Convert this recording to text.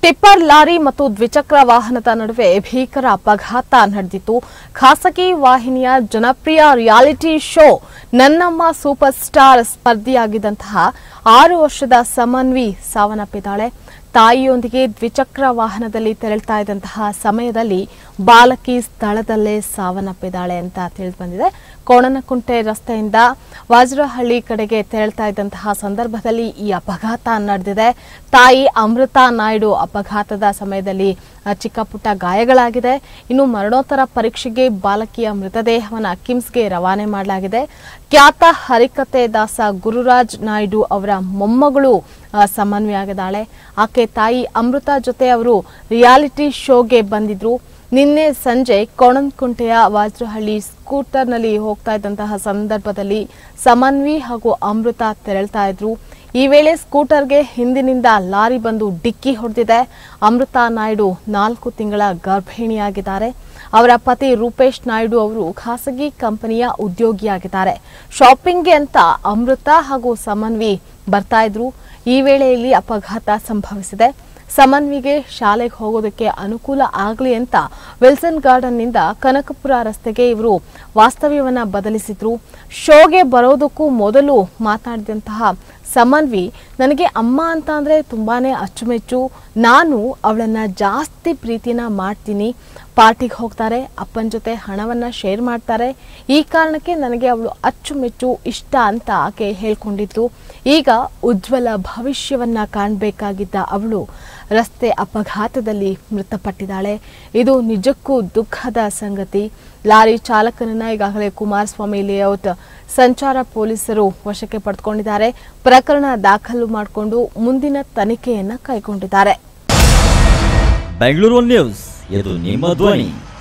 tipper lorry ಮತ್ತು ದ್ವಿಚಕ್ರ ವಾಹನದ ನಡುವೆ ಭೀಕರ ಅಪಘಾತ ನಡೆದಿತ್ತು ಖಾಸಗಿ ವಾಹಿನಿಯ ಜನಪ್ರಿಯ reality show Nannamma super star ಸ್ಪರ್ಧಿಯಾಗಿದ್ದಂತಹ ಆರು ವರ್ಷದ ಸಮನ್ವಿ ಸಾವನ್ನಪ್ಪಿದ್ದಾಳೆ ತಾಯಿಯೊಂದಿಗೆ ದ್ವಿಚಕ್ರ ವಾಹನದಲ್ಲಿ ತೆರಳ್ತಾ ಇದ್ದಂತಹ ಸಮಯದಲ್ಲಿ ಬಾಲಕಿ ಸ್ಥಳದಲ್ಲೇ ಸಾವನ್ನಪ್ಪಿದ್ದಾಳೆ ಅಂತ ತಿಳಿದು ಬಂದಿದೆ ಕೋಣನಕುಂಟೆ ರಸ್ತೆಯಿಂದ ವಾಜರಹಳ್ಳಿ ಕಡೆಗೆ ತೆರಳ್ತಾ ಇದ್ದಂತಹ ಸಂದರ್ಭದಲ್ಲಿ ಈ ಅಪಘಾತ ನಡೆದಿದೆ ತಾಯಿ ಅಮೃತ ನಾಯ್ಡು ಅಪಘಾತದ ಸಮಯದಲ್ಲಿ ಆ, ಚಿಕ್ಕ ಪುಟ್ಟ ಗಾಯಗಳಾಗಿದೆ ಇನ್ನು ಮರಣೋತ್ತರ ಪರೀಕ್ಷೆಗೆ ಬಾಲಕಿಯ ಮೃತದೇಹವನ್ನು ಕಿಮ್ಸ್ಗೆ ರವಾನೆ ಮಾಡಲಾಗಿದೆ ಖ್ಯಾತ ಹರಿಕತೆ ದಾಸ ಗುರುರಾಜ್ ನಾಯ್ಡು ಅವರ ಮೊಮ್ಮಗಳು ಆ, ಸಮನ್ವಯಾಗಿದ್ದಾಳೆ ಆಕೆ ತಾಯಿ ಅಮೃತ ಜೊತೆ ಅವರು ರಿಯಾಲಿಟಿ ಶೋಗೆ ಬಂದಿದ್ರು ನಿನ್ನೆ ಸಂಜೆ ಕೋಣಂಕುಂಟೆಯ ವಾಜ್ರಹಳ್ಳಿ ಸ್ಕೂಟರ್ನಲ್ಲಿ ಹೋಗ್ತಾ ಇದ್ದಂತಹ ಸಂದರ್ಭದಲ್ಲಿ ಸಮನ್ವಿ ಹಾಗೂ ಅಮೃತ ತೆರಳ್ತಾ ಇದ್ರು ಈ ವೇಳೆ ಸ್ಕೂಟರ್ಗೆ ಹಿಂದಿನಿಂದ ಲಾರಿ ಬಂದು ಡಿಕ್ಕಿ ಹೊಡೆದಿದೆ ಅಮೃತ ನಾಯ್ಡು ನಾಲ್ಕು ತಿಂಗಳ ಗರ್ಭಿಣಿಯಾಗಿದ್ದಾರೆ ಅವರ ಪತಿ ರೂಪೇಶ್ ನಾಯ್ಡು ಅವರು ಖಾಸಗಿ ಕಂಪನಿಯ ಉದ್ಯೋಗಿಯಾಗಿದ್ದಾರೆ ಶಾಪಿಂಗ್ಗೆ ಅಂತ ಅಮೃತ ಹಾಗೂ ಸಮನ್ವಿ ಬರ್ತಾ ಇದ್ರು ಈ ವೇಳೆಯಲ್ಲಿ ಅಪಘಾತ ಸಂಭವಿಸಿದೆ ಸಮನ್ವಿಗೆ ಶಾಲೆಗೆ ಹೋಗೋದಕ್ಕೆ ಅನುಕೂಲ ಆಗಲಿ ಅಂತ ವಿಲ್ಸನ್ ಗಾರ್ಡನ್ನಿಂದ ಕನಕಪುರ ರಸ್ತೆಗೆ ಇವರು ವಾಸ್ತವ್ಯವನ್ನ ಬದಲಿಸಿದ್ರು ಶೋಗೆ ಬರೋದಕ್ಕೂ ಮೊದಲು ಮಾತನಾಡಿದಂತಹ ಸಮನ್ವಿ ನನಗೆ ಅಮ್ಮ ಅಂತ ಅಂದ್ರೆ ತುಂಬಾನೇ ಅಚ್ಚುಮೆಚ್ಚು ನಾನು ಅವಳನ್ನ ಜಾಸ್ತಿ ಪ್ರೀತಿನ ಮಾಡ್ತೀನಿ ಪಾರ್ಟಿಗೆ ಹೋಗ್ತಾರೆ ಅಪ್ಪನ ಜೊತೆ ಹಣವನ್ನ ಶೇರ್ ಮಾಡ್ತಾರೆ ಈ ಕಾರಣಕ್ಕೆ ನನಗೆ ಅವಳು ಅಚ್ಚುಮೆಚ್ಚು ಇಷ್ಟ ಅಂತ ಆಕೆ ಹೇಳ್ಕೊಂಡಿತ್ತು ಈಗ ಉಜ್ವಲ ಭವಿಷ್ಯವನ್ನ ಕಾಣಬೇಕಾಗಿದ್ದ ಅವಳು ರಸ್ತೆ ಅಪಘಾತದಲ್ಲಿ ಮೃತಪಟ್ಟಿದ್ದಾಳೆ ಇದು ನಿಜಕ್ಕೂ ದುಃಖದ ಸಂಗತಿ ಲಾರಿ ಚಾಲಕನನ್ನ ಈಗಾಗಲೇ ಕುಮಾರಸ್ವಾಮಿ ಲೇಔಟ್ ಸಂಚಾರ ಪೊಲೀಸರು ವಶಕ್ಕೆ ಪಡೆದುಕೊಂಡಿದ್ದಾರೆ ಪ್ರಕರಣ ದಾಖಲು ಮಾಡಿಕೊಂಡು ಮುಂದಿನ ತನಿಖೆಯನ್ನ ಕೈಗೊಂಡಿದ್ದಾರೆ ಬೆಂಗಳೂರು ನ್ಯೂಸ್ ಇದು ನಿಮ್ಮ ಧ್ವನಿ